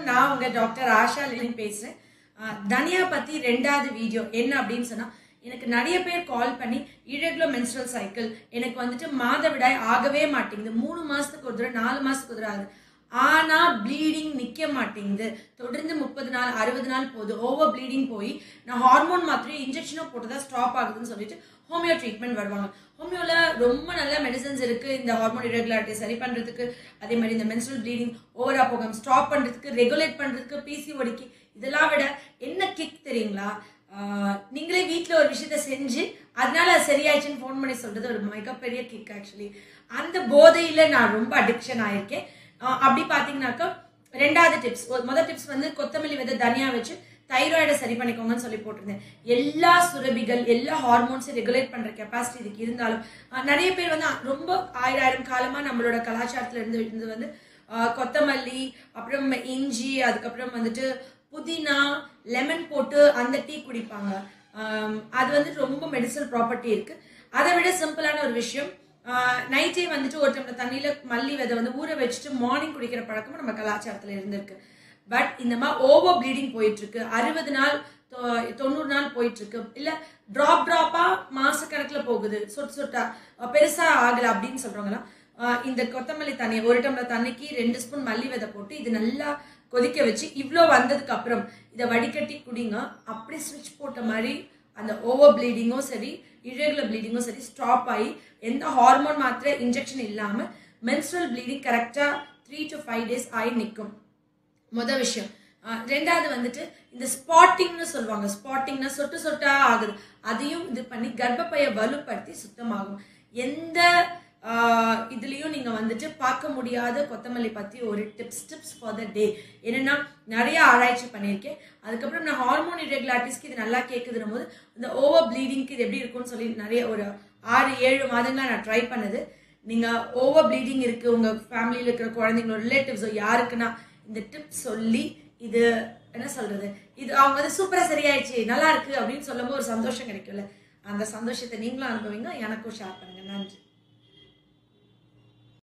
நான் உங்க டாக்டர் ஆஷா லிலின் பேசுறேன் அஹ், தனியா பத்தி ரெண்டாவது வீடியோ என்ன அப்படின்னு சொன்னா எனக்கு நிறைய பேர் கால் பண்ணி irregular menstrual சைக்கிள் எனக்கு வந்துட்டு மாதவிடாய் ஆகவே மாட்டேங்குது மூணு மாசத்துக்கு ஒரு தடவை நாலு மாசத்துக்கு ஒரு தடவை ஆகுது ஆனா ப்ளீடிங் நிக்க மாட்டேங்குது தொடர்ந்து முப்பது நாள் அறுபது நாள் போகுது ஓவர் ப்ளீடிங் போய் நான் ஹார்மோன் மாத்திரையும் இன்ஜெக்ஷனும் போட்டுதான் ஸ்டாப் ஆகுதுன்னு சொல்லிட்டு ஹோமியோ ட்ரீட்மெண்ட் வருவாங்க ஹோமியோல ரொம்ப நல்ல மெடிசன்ஸ் இருக்கு இந்த ஹார்மோன் irregularity சரி பண்றதுக்கு அதே மாதிரி இந்த மென்ஸ்ட்ரல் ப்ளீடிங் ஓவரா போகாம ஸ்டாப் பண்றதுக்கு ரெகுலேட் பண்றதுக்கு பிசிஓடிக்கு இதெல்லாம் விட என்ன கிக் தெரியுங்களா ஆஹ் நீங்களே வீட்ல ஒரு விஷயத்த செஞ்சு அதனால அது சரியாயிடுச்சுன்னு ஃபோன் பண்ணி சொல்றது ஒரு மிகப்பெரிய கிக் ஆக்சுவலி அந்த போதையில நான் ரொம்ப அடிக்ஷன் ஆயிருக்கேன் ஆஹ் அப்படி பாத்தீங்கன்னாக்கா ரெண்டாவது டிப்ஸ் முதல் டிப்ஸ் வந்து கொத்தமல்லி விதை தனியா வச்சு தைராய்டை சரி பண்ணிக்கோங்கன்னு சொல்லி போட்டிருந்தேன் எல்லா சுரபிகள் எல்லா ஹார்மோன்ஸை ரெகுலேட் பண்ற கெப்பாசிட்டி இதுக்கு இருந்தாலும் ஆஹ் நிறைய பேர் வந்து ரொம்ப ஆயிரம் ஆயிரம் காலமா நம்மளோட கலாச்சாரத்துல இருந்து இருந்து வந்து ஆஹ் கொத்தமல்லி அப்புறம் இஞ்சி அதுக்கப்புறம் வந்துட்டு புதினா லெமன் போட்டு அந்த டீ குடிப்பாங்க ஆம், அது வந்து ரொம்ப மெடிசனல் ப்ராப்பர்ட்டி இருக்கு அதை விட சிம்பிளான ஒரு விஷயம் நைட்டே வந்துட்டு ஒரு டம்ளர் தண்ணியில மல்லி விதை வந்து ஊற வச்சுட்டு மார்னிங் குடிக்கிற பழக்கமும் நம்ம கலாச்சாரத்துல இருந்திருக்கு பட் இந்த மாதிரி ஓவர் ப்ளீடிங் போயிட்டு இருக்கு அறுபது நாள் தொ- தொண்ணூறு நாள் போயிட்டு இருக்கு இல்ல டிராப் டிராப்பா மாசக்கணக்குல போகுது சொட்டு சொட்டா அஹ் பெருசா ஆகல அப்படின்னு சொல்றவங்களாம் ஆஹ் இந்த கொத்தமல்லி தண்ணி ஒரு டம்ளர் தண்ணிக்கு ரெண்டு ஸ்பூன் மல்லி விதை போட்டு இது நல்லா கொதிக்க வச்சு இவ்வளோ வந்ததுக்கு அப்புறம் இதை வடிகட்டி குடிங்க அப்படியே ஸ்விட்ச் போட்ட மாதிரி அந்த ஓவர் ப்ளீடிங்கும் சரி irregular ப்ளீடிங்கும் சரி ஸ்டாப் ஆகி எந்த ஹார்மோன் மாத்திரை இன்ஜெக்ஷன் இல்லாம menstrual ப்ளீடிங் கரெக்டா த்ரீ டு ஃபைவ் டேஸ் ஆகி நிற்கும் முத விஷயம் அஹ் ரெண்டாவது வந்துட்டு இந்த ஸ்பாட்டிங்னு சொல்லுவாங்க ஸ்பாட்டிங்னா சொட்டு சொட்டா ஆகுது அதையும் இது பண்ணி கர்ப்பப்பையை வலுப்படுத்தி சுத்தமாகும் எந்த ஆஹ் இதுலயும் நீங்க வந்துட்டு பார்க்க முடியாத கொத்தமல்லி பத்தி ஒரு tips tips for the day என்னன்னா நிறைய ஆராய்ச்சி பண்ணியிருக்கேன் அதுக்கப்புறம் நான் ஹார்மோன் irregularities-க்கு இது நல்லா கேட்குதுன்னும் போது இந்த ஓவர் ப்ளீடிங்க்கு இது எப்படி இருக்கும்னு சொல்லி நிறைய ஒரு ஆறு ஏழு மாதங்களா நான் ட்ரை பண்ணது நீங்க ஓவர் ப்ளீடிங் இருக்கு உங்க ஃபேமிலியில இருக்கிற குழந்தைங்களோ ரிலேட்டிவ்ஸோ யாருக்குன்னா இந்த டிப்ஸ் சொல்லி இது என்ன சொல்றது இது அவங்க வந்து சூப்பரா சரியாயிடுச்சு நல்லா இருக்கு அப்படின்னு சொல்லும்போது ஒரு சந்தோஷம் கிடைக்கும்ல அந்த சந்தோஷத்தை நீங்களும் அனுபவிங்க எனக்கும் ஷேர் பண்ணுங்க நன்றி